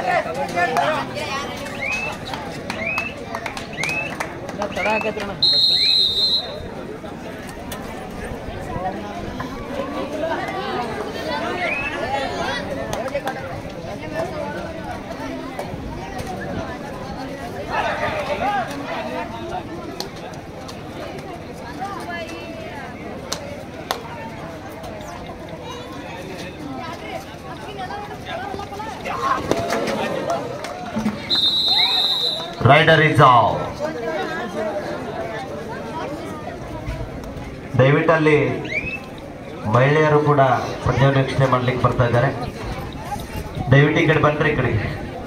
ತಡ ಆಗೈತ್ರಿ ಅಣ್ಣ ರೈಡರ್ ಇಸ್ ಆಫ್ ದಯವಿಟ್ಟು ಅಲ್ಲಿ ಮಹಿಳೆಯರು ಕೂಡ ಪಂದ್ಯ ವೀಕ್ಷಣೆ ಮಾಡ್ಲಿಕ್ಕೆ ಬರ್ತಾ ಇದ್ದಾರೆ ದಯವಿಟ್ಟು ಈ ಕಡೆ ಬನ್ರಿ ಈ ಕಡೆಗೆ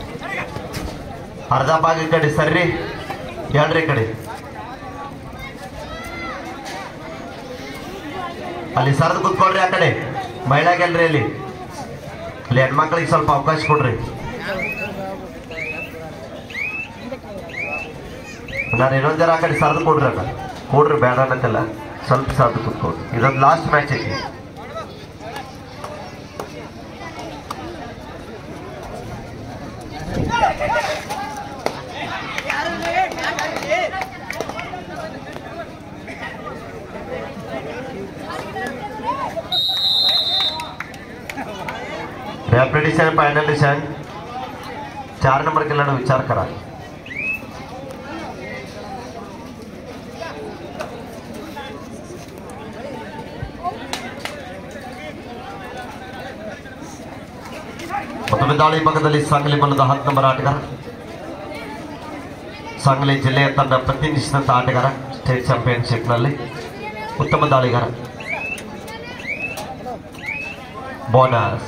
ಅರ್ಧ ಭಾಗ ಈ ಕಡೆ ಸರ್ರಿ ಹೇಳ್ರಿ ಈ ಕಡೆ ಅಲ್ಲಿ ಸರದ್ ಕುತ್ಕೊಳ್ರಿ ಆ ಕಡೆ ಮಹಿಳೆಗೆಲ್ರಿ ಅಲ್ಲಿ ಅಲ್ಲಿ ಹೆಣ್ಮಕ್ಳಿಗೆ ಸ್ವಲ್ಪ ಅವಕಾಶ ಕೊಡ್ರಿ ನಾನು ಇನ್ನೊಂದ್ ಜರ ಆ ಕಡೆ ಸರ್ದು ಕೊಡ್ರಿ ಅಣ್ಣ ಕೊಡ್ರಿ ಬೇಡ ಅನ್ನತ್ತಲ್ಲ ಸ್ವಲ್ಪ ಸರ್ದು ಕುತ್ಕೊಡ್ರಿ ಇದೊಂದು ಲಾಸ್ಟ್ ಮ್ಯಾಚ್ ಐತಿ रैपिड डिसीजन फाइनल डिसीजन चार नंबर के लड़ो विचार करा ಮತ್ತೊಮ್ಮೆ ದಾಳಿ ಭಾಗದಲ್ಲಿ ಸಾಂಗ್ಲಿ ಬಲ್ಲದ ಹತ್ತು ನಂಬರ್ ಆಟಗಾರ ಸಾಂಗ್ಲಿ ಜಿಲ್ಲೆಯ ತಂಡ ಪ್ರತಿನಿಧಿಸಿದಂತ ಆಟಗಾರ ಸ್ಟೇಟ್ ಚಾಂಪಿಯನ್ಶಿಪ್ನಲ್ಲಿ ಉತ್ತಮ ದಾಳಿಗಾರ ಬೋನಸ್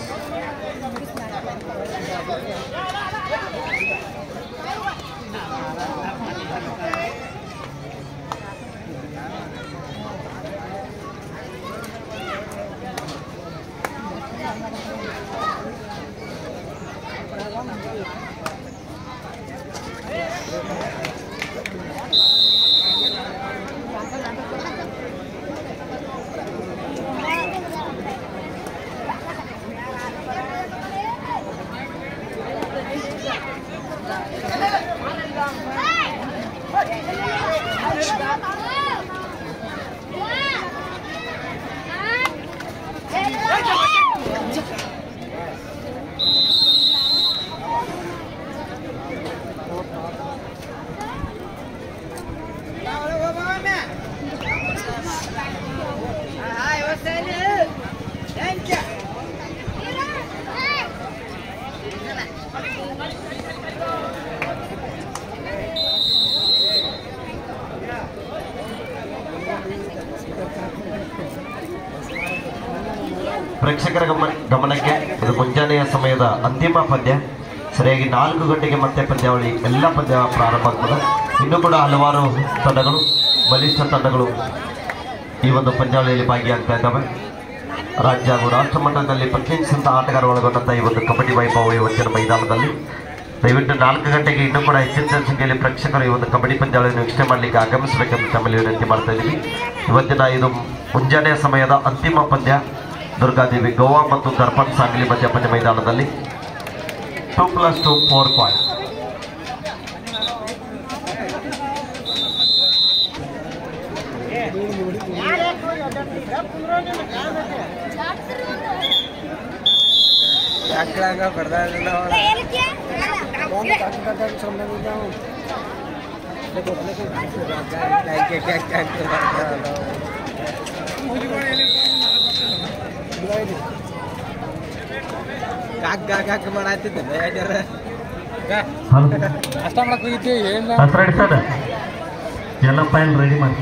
ಪ್ರೇಕ್ಷಕರ ಗಮನ ಗಮನಕ್ಕೆ ಇದು ಮುಂಜಾನೆಯ ಸಮಯದ ಅಂತಿಮ ಪಂದ್ಯ ಸರಿಯಾಗಿ ನಾಲ್ಕು ಗಂಟೆಗೆ ಮತ್ತೆ ಪಂದ್ಯಾವಳಿ ಎಲ್ಲ ಪಂದ್ಯ ಪ್ರಾರಂಭ ಆಗ್ತದೆ ಇನ್ನೂ ಕೂಡ ಹಲವಾರು ತಂಡಗಳು ಬಲಿಷ್ಠ ತಂಡಗಳು ಈ ಒಂದು ಪಂದ್ಯಾವಳಿಯಲ್ಲಿ ಭಾಗಿಯಾಗ್ತಾ ಇದ್ದಾವೆ ರಾಜ್ಯ ಹಾಗೂ ರಾಷ್ಟ್ರ ಮಟ್ಟದಲ್ಲಿ ಪ್ರತಿನಿಧಿಸಿದಂಥ ಆಟಗಾರ ಒಳಗೊಂಡಂಥ ಈ ಒಂದು ಕಬಡ್ಡಿ ವೈಭವ ಇವತ್ತಿನ ಮೈದಾನದಲ್ಲಿ ದಯವಿಟ್ಟು ನಾಲ್ಕು ಗಂಟೆಗೆ ಇನ್ನೂ ಕೂಡ ಹೆಚ್ಚಿನ ಸಂಖ್ಯೆಯಲ್ಲಿ ಪ್ರೇಕ್ಷಕರು ಈ ಒಂದು ಕಬಡ್ಡಿ ಪಂದ್ಯಾವಳಿಯನ್ನು ವೀಕ್ಷಣೆ ಮಾಡಲಿಕ್ಕೆ ಆಗಮಿಸಬೇಕೆಂದು ತಮ್ಮಲ್ಲಿ ವಿನಂತಿ ಮಾಡ್ತಾ ಇದ್ದೀವಿ ಇವತ್ತಿನ ಇದು ಮುಂಜಾನೆಯ ಸಮಯದ ಅಂತಿಮ ಪಂದ್ಯ ದುರ್ಗಾದೇವಿ ಗೋವಾ ಮತ್ತು ದರ್ಪಣ್ ಸಾಂಗ್ಲಿ ಮಧ್ಯ ಪಂದ್ಯ ಮೈದಾನದಲ್ಲಿ two plus two four point ಅಷ್ಟ ಮಾಡಕ್ ಹೋಗಿದ್ದೆ ಏನ್ ರೆಡಿ ಸರ್ ಎಲ್ಲ ಫೈಲ್ ರೆಡಿ ಮಾಡಿ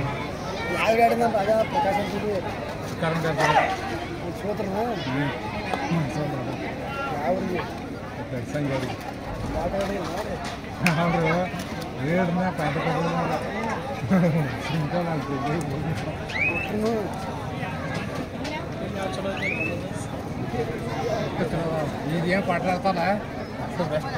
ಇದೇನು ಪಾಠ ಆಡ್ತಾನ ಬೆಸ್ಟ್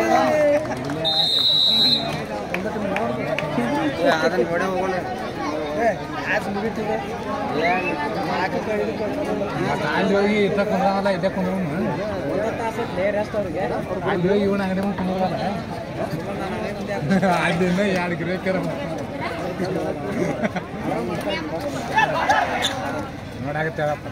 ಅದನ್ನ ನೋಡಿ ಹೋಗೋಣ ಅಲ್ಲಿ ಹೋಗಿ ಇತ್ತ ಕುಂದ್ರಲ್ಲ ಇದ್ದೇ ಕುಂದ್ರ ಅಲ್ಲಿ ಹೋಗಿ ಇವನ ಅಂಗಡಿ ಮುಂದೆ ಕುಂದ್ರಲ್ಲ ಅಲ್ಲಿಂದ ಎರಡು ಗಿರಾಕಿರ ನೋಡಾಗತ್ತೆ ಹೇಳಪ್ಪ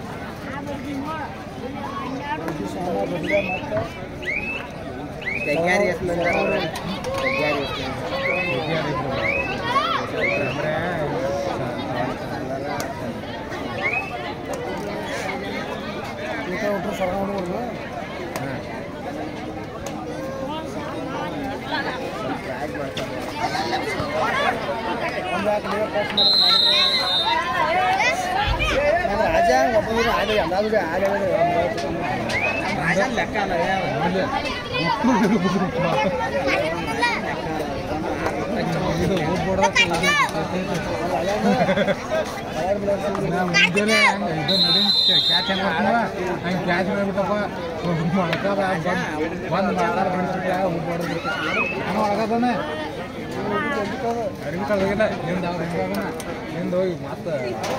ಮುಂಜಾನೆ ಹಂಗೆ ಇದು ನೋಡಿ ಕ್ಯಾಚ್ ಹೆಂಗೆ ಮಾಡ್ತೀವ ಹಂಗೆ ಕ್ಯಾಚ್ ಮಾಡಿಬಿಟ್ಟಪ್ಪ ಮೊಳಕಾದ ಬಂದು ಮಾಡಾರ ಬಿಡ್ತಿದ್ದ ಊಟ ಹೊಡೆದ್ಬಿಟ್ಟು ನಾನು ಒಳಗದಾನೆ ಅರಿವಿ ಕಳ್ದೋಗಿಲ್ಲ ನಿಂದ ಅವ್ರು ಹಿಂಗಾಗಣ ನಿಂದ ಹೋಗಿ ಮತ್ತೆ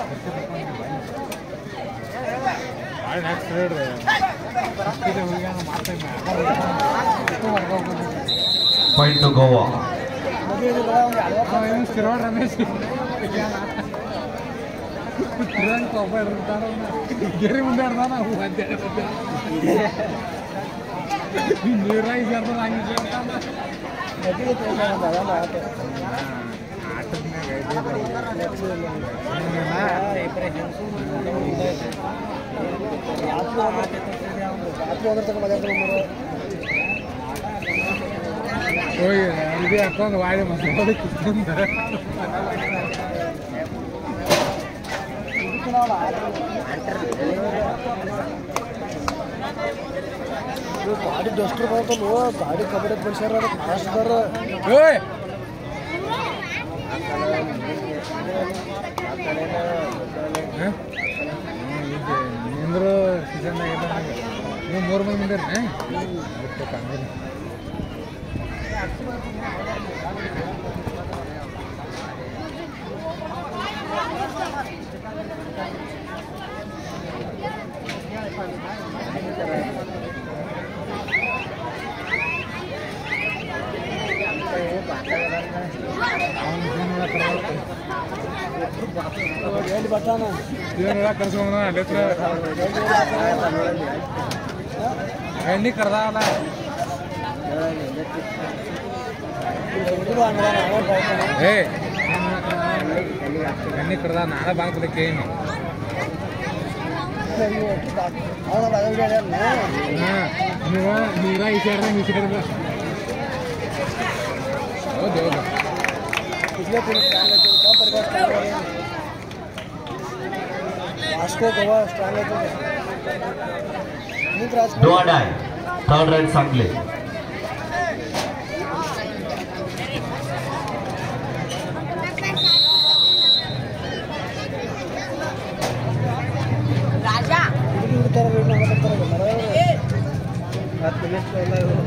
ಭಾಳ ನೆಕ್ಸ್ಟ್ ಹೇಳ್ರಿ ಹೋಗಿ ಮತ್ತೆ ಹೊರಗೆ ಪಾಯಿಂಟ್ ಟು ಗೋವಾ ಅವನು ಶಿರೋಡ್ ರಮೇಶ್ ತಿರಂಗ್ ಒಬ್ಬ ಇರ್ತಾನ ಗೆರಿ ಮುಂದೆ ಇರ್ತಾನ ಅವು ಅಡ್ಡಾಡಿ ನೀರಾಗಿ ಸೇರ್ತಾನ ಹಂಗೆ ಸೇರ್ತಾನ ಆಟದ ಮ್ಯಾಗ ಹೋಗಿ ಅಲ್ಬಿ ಹಾಕೊಂಡು ವಾಡಿ ಮಸಾಲೆ ಕಿತ್ಕೊಂಡ ಗಾಡಿ ಡಸ್ಟರ್ ಬರ್ತಲ್ಲ ಗಾಡಿ ಕಬಡ್ಡಿ ಬಿಡ್ಸ್ಯಾರ ಕಾಸ್ದಾರ ಏಯ್ ಹ? ಹ್ಮ್, ಈಗ ನಿಂದ್ರು ಸೀಸನ್ದಾಗ ಇಲ್ಲ ನಂಗೆ ನೀವು ಮೂರು ಮಂದಿ ಮುಂದಿರ್ನೆ ಬಿಟ್ಟು ಕಂದಿನಿ ಅವ್ನು ಜೀವನ ಒಳಗೆ ಕರ್ಕೊಂಡು ಎಲ್ಲಿ ಬಟ್ಟಾನ ಜೀವನ ಒಳಗೆ ಕರ್ಸ್ಕೊಂಡ ಅಲ್ಲಿ ಹತ್ರ ಎಣ್ಣೆ ಕರ್ದಾವಲ್ಲ ಹುಡುಗರು ಹಂಗದಾನ ಅವ ಬರ್ತಾನ ಏ ಎಣ್ಣೆ ಕರ್ದ ನಾಳೆ ಬಾಂಕ್ ಕೇಳಿ ಅವ್ರ ಅದೇ ಹಾಂ ನೀವು ನೀರ ಈಸಾಡ್ದಂಗೆ ಈಸಾಡ್ದ ಹೌದು ಹೌದು ಇಲ್ಲೇ ಕೂಡ ಸ್ಟ್ರಾಂಗ್ ಐತಿ ಕಾಪರ್ ಸ್ಟ್ರಾಂಗ್ ಐತಿ ವಾಸ್ಕೋ ಗೋವಾ ಸ್ಟ್ರಾಂಗ್ ಐತಿ ನಿಂತ್ರ ಡೋ ಡೈ ಥರ್ಡ್ ರೈಟ್ ಸಾಂಗ್ಲಿ ಹುಡುಗಿ ಹುಡ್ತಾರ ರೇಟ್ ಮಾತಾಡ್ತಾರ ಹತ್ತು ನಿಮಿಷ ಎಲ್ಲ ಇವ್ರು.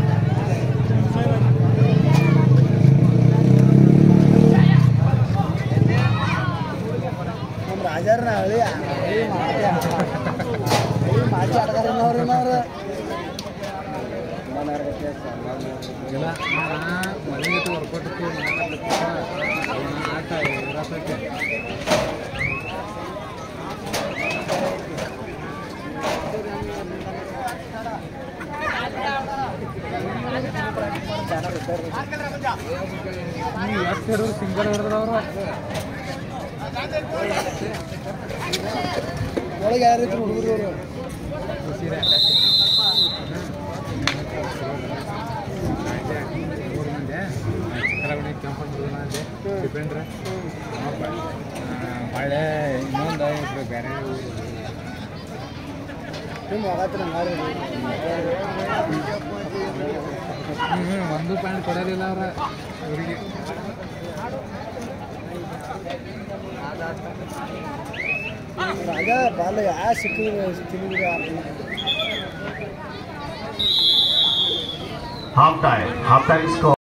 ನಮ್ಮ ರಾಜಾರನ ಹಳಿ ಹಳಿ ಮಾತಿ ಹಳಿ ಮಾತಿ ಆಡ್ತಾರ ಇನ್ನವ್ರು ಇನ್ನವ್ರು ಇಲ್ಲ ಮನೆಗೆ ವರ್ಕೌಟ್ ಆಟ ಇರತೈತೆ ನೀವು ಎಷ್ಟು ಹಿಡಿದ್ರು ಸಿಂಗಲ್ ಹಿಡಿದ್ರವ್ರು ಒಳಗೆ ಯಾರು ಇದ್ರು ಹುಡುಗರು ಇವರು ಸೀರೆ ಮೂರು ಮಂದಿ ಚಿಕ್ಕರಗಣಿ ಕೆಂಪು ಹುಡುಗನ ಅಂದೆ ಡಿಪೆಂಡ್ರೆ ಹೊಳ್ಳೆ ಇನ್ನೊಂದು ಇಬ್ರು ಬೇರೆ ನಿಮ್ಮ ಆಗತ್ತಿನ ಮಾಡಿ ಹ್ಞೂ ಒಂದು ಪ್ಯಾಂಟ್ ಕೊಡಲಿಲ್ಲ ಅವ್ರ ಇವರಿಗೆ ರಾಜ ಬಾಲ ಯಾ ಸಿಕ್ಕಿದ್ರೆ ತಿನ್ನಿದ್ರೆ half time half time score